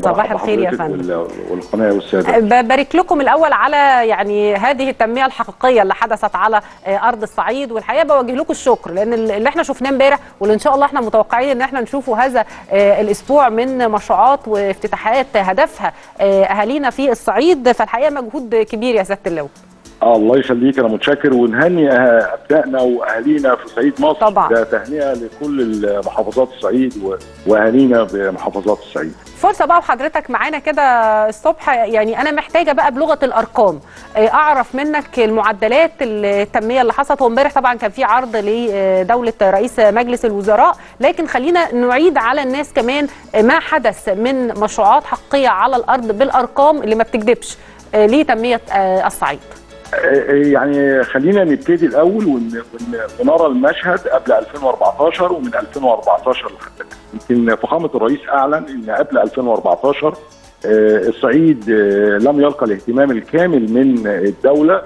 صباح الخير يا بحضرتك فندم. وال- والقناه والساده ببارك لكم الاول على يعني هذه التنميه الحقيقيه اللي حدثت على آه، ارض الصعيد والحقيقه بوجه لكم الشكر لان اللي احنا شفناه امبارح واللي ان شاء الله احنا متوقعين ان احنا نشوفه هذا آه، الاسبوع من مشروعات وافتتاحات هدفها آه، اهالينا في الصعيد فالحقيقه مجهود كبير يا سياده اللواء آه الله يخليك انا متشكر ونهني أه- ابنائنا واهالينا في صعيد مصر طبعاً. ده تهنئه لكل محافظات الصعيد و- واهالينا بمحافظات الصعيد فرصه بقى وحضرتك معانا كده الصبح يعني انا محتاجه بقى بلغه الارقام آه، اعرف منك المعدلات التنميه اللي حصلت هو امبارح طبعا كان في عرض لدوله رئيس مجلس الوزراء لكن خلينا نعيد على الناس كمان ما حدث من مشروعات حقيقيه على الارض بالارقام اللي ما بتكذبش آه، لتنميه آه، الصعيد آه، يعني خلينا نبتدي الاول ون- ون- ونرى المشهد قبل 2014 ومن 2014 لحد الآن. يمكن فخامه الرئيس اعلن ان قبل 2014 آه، الصعيد آه، لم يلقى الاهتمام الكامل من الدوله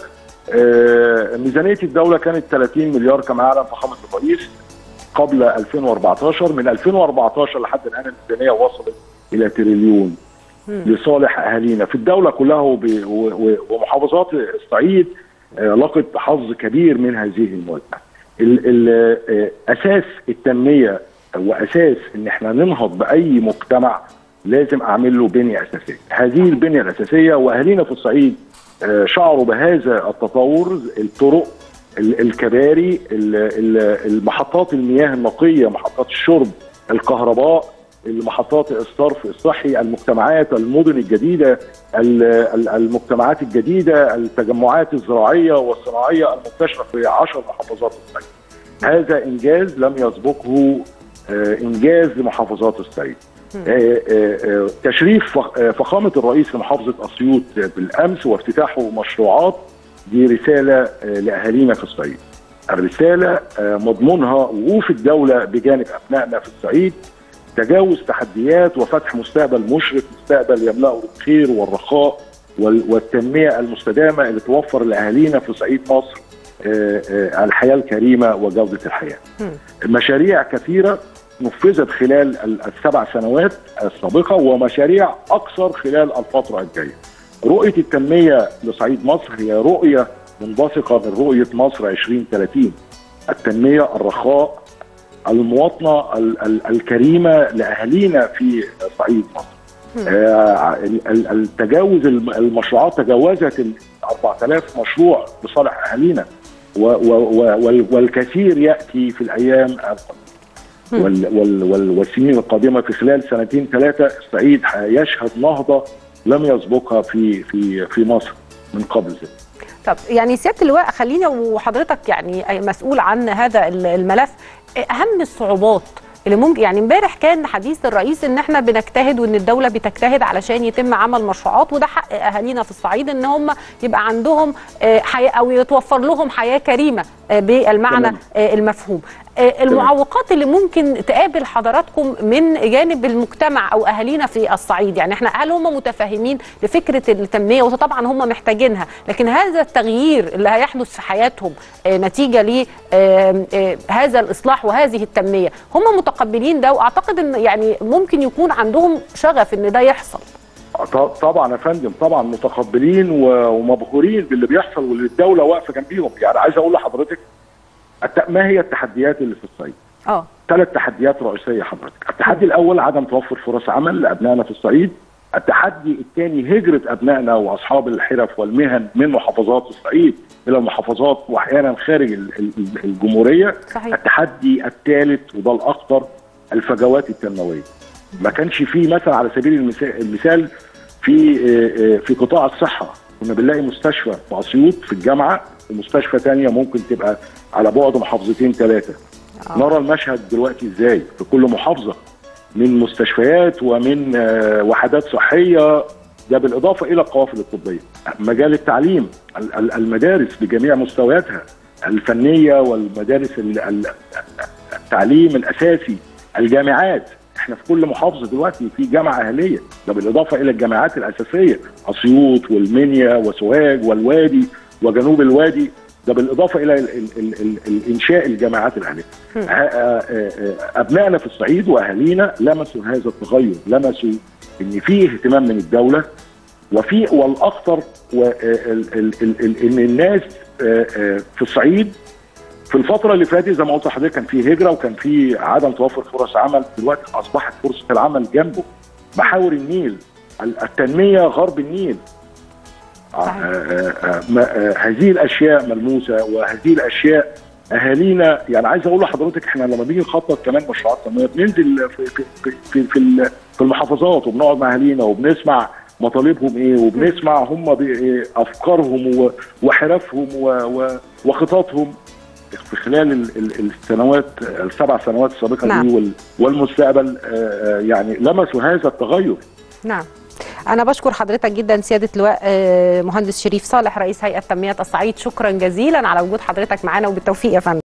آه، ميزانيه الدوله كانت 30 مليار كما اعلن فخامه الرئيس قبل 2014 من 2014 لحد الان الميزانيه وصلت الى تريليون لصالح اهالينا في الدوله كلها وب- و- و- ومحافظات الصعيد آه، لقت حظ كبير من هذه الموازنه. ال- ال- آه، اساس التنميه واساس ان احنا ننهض باي مجتمع لازم اعمل له بنيه اساسيه. هذه البنيه الاساسيه واهالينا في الصعيد آه، شعروا بهذا التطور الطرق ال- الكباري ال- ال- المحطات المياه النقيه محطات الشرب الكهرباء المحطات الصرف الصحي المجتمعات المدن الجديده ال- ال- المجتمعات الجديده التجمعات الزراعيه والصناعيه المنتشره في عشر محافظات الصعيد هذا انجاز لم يسبقه آه، انجاز لمحافظات الصعيد آه، آه، آه، تشريف فخ- آه، فخامه الرئيس لمحافظه اسيوط بالامس وافتتاحه مشروعات دي رساله آه، لاهالينا في الصعيد الرساله آه، مضمونها وقوف الدوله بجانب ابنائنا في الصعيد تجاوز تحديات وفتح مستقبل مشرق مستقبل يملأه بالخير والرخاء وال- والتنميه المستدامه اللي توفر لاهالينا في صعيد مصر آه، آه، الحياه الكريمه وجوده الحياه. مشاريع كثيره نفذت خلال ال- السبع سنوات السابقه ومشاريع اكثر خلال الفتره الجايه. رؤيه التنميه لصعيد مصر هي رؤيه منبثقه من رؤيه مصر 2030 التنميه الرخاء المواطنه ال- ال- الكريمه لاهالينا في صعيد مصر. آه، ال- ال- التجاوز الم- المشروعات تجاوزت ال 4000 مشروع لصالح اهالينا و- و- و- وال- والكثير ياتي في الايام القادمه. وال وال وال والسنين القادمه في خلال سنتين ثلاثه الصعيد يشهد نهضه لم يسبقها في في في مصر من قبل ذلك. طب يعني سياده اللواء خلينا وحضرتك يعني مسؤول عن هذا الملف اهم الصعوبات اللي ممكن يعني امبارح كان حديث الرئيس ان احنا بنجتهد وان الدوله بتجتهد علشان يتم عمل مشروعات وده حق اهالينا في الصعيد ان هم يبقى عندهم آه، حياه او يتوفر لهم حياه كريمه آه، بالمعنى تمام. آه، المفهوم آه، المعوقات اللي ممكن تقابل حضراتكم من جانب المجتمع او اهالينا في الصعيد يعني احنا هل هم متفاهمين لفكره التنميه وطبعا هم محتاجينها لكن هذا التغيير اللي هيحدث في حياتهم آه، نتيجه لهذا الاصلاح وهذه التنميه هم متقبلين ده واعتقد ان يعني ممكن يكون عندهم شغف ان ده يحصل ط- طبعا يا فندم طبعا متقبلين و- ومبهورين باللي بيحصل واللي الدوله واقفه جنبيهم يعني عايز اقول لحضرتك الت- ما هي التحديات اللي في الصعيد؟ اه ثلاث تحديات رئيسيه حضرتك، التحدي الاول عدم توفر فرص عمل لابنائنا في الصعيد، التحدي الثاني هجره ابنائنا واصحاب الحرف والمهن من محافظات الصعيد الى المحافظات واحيانا خارج ال- ال- الجمهوريه، صحيح. التحدي الثالث وده الاخطر الفجوات التنمويه. ما كانش فيه مثلا على سبيل المثال, المثال في آه، آه، في قطاع الصحه كنا بنلاقي مستشفى في اسيوط في الجامعه ومستشفى ثانيه ممكن تبقى على بعد محافظتين ثلاثه آه. نرى المشهد دلوقتي ازاي في كل محافظه من مستشفيات ومن آه، وحدات صحيه ده بالاضافه الى القوافل الطبيه مجال التعليم ال- ال- المدارس بجميع مستوياتها الفنيه والمدارس ال- ال- التعليم الاساسي الجامعات احنا في كل محافظه دلوقتي في جامعه اهليه ده بالاضافه الى الجامعات الاساسيه اسيوط والمنيا وسوهاج والوادي وجنوب الوادي ده بالاضافه الى ال ال ال ال الانشاء الجامعات الاهليه. آه، آه، آه، ابنائنا في الصعيد واهالينا لمسوا هذا التغير، لمسوا ان في اهتمام من الدوله وفي والاخطر و- ال- ال- ال- ال- ان الناس آه، آه، في الصعيد في الفترة اللي فاتت زي ما قلت لحضرتك كان في هجرة وكان في عدم توفر فرص عمل دلوقتي أصبحت فرصة العمل جنبه محاور النيل التنمية غرب النيل آه، صحيح. آه، آه، ما- آه، هذه الأشياء ملموسة وهذه الأشياء أهالينا يعني عايز أقول لحضرتك إحنا لما بنيجي نخطط كمان مشروعات تنمية بننزل في في في في, في, ال- في المحافظات وبنقعد مع أهالينا وبنسمع مطالبهم ايه وبنسمع هم بإيه افكارهم و- وحرفهم و- و- وخططهم في خلال ال- ال- السنوات السبع سنوات السابقه نعم. دي وال- والمستقبل آه، آه، يعني لمسوا هذا التغير نعم أنا بشكر حضرتك جدا سيادة لواء آه، مهندس شريف صالح رئيس هيئة تنمية الصعيد شكرا جزيلا على وجود حضرتك معنا وبالتوفيق يا فندم